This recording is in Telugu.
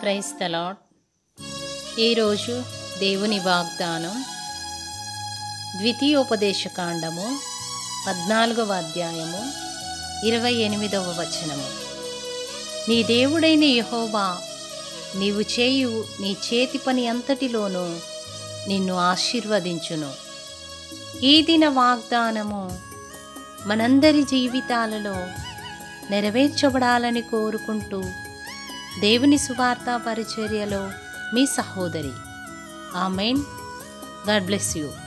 ప్రైజ్ తలాడ్ ఈరోజు దేవుని వాగ్దానం ద్వితీయోపదేశకాండము పద్నాలుగవ అధ్యాయము ఇరవై ఎనిమిదవ వచనము నీ దేవుడైన యహోవా నీవు చేయు నీ చేతి పని అంతటిలోనూ నిన్ను ఆశీర్వదించును ఈ దిన వాగ్దానము మనందరి జీవితాలలో నెరవేర్చబడాలని కోరుకుంటూ దేవుని సువార్త పరిచర్యలో మీ సహోదరి ఆమెన్ గాడ్ బ్లెస్ యూ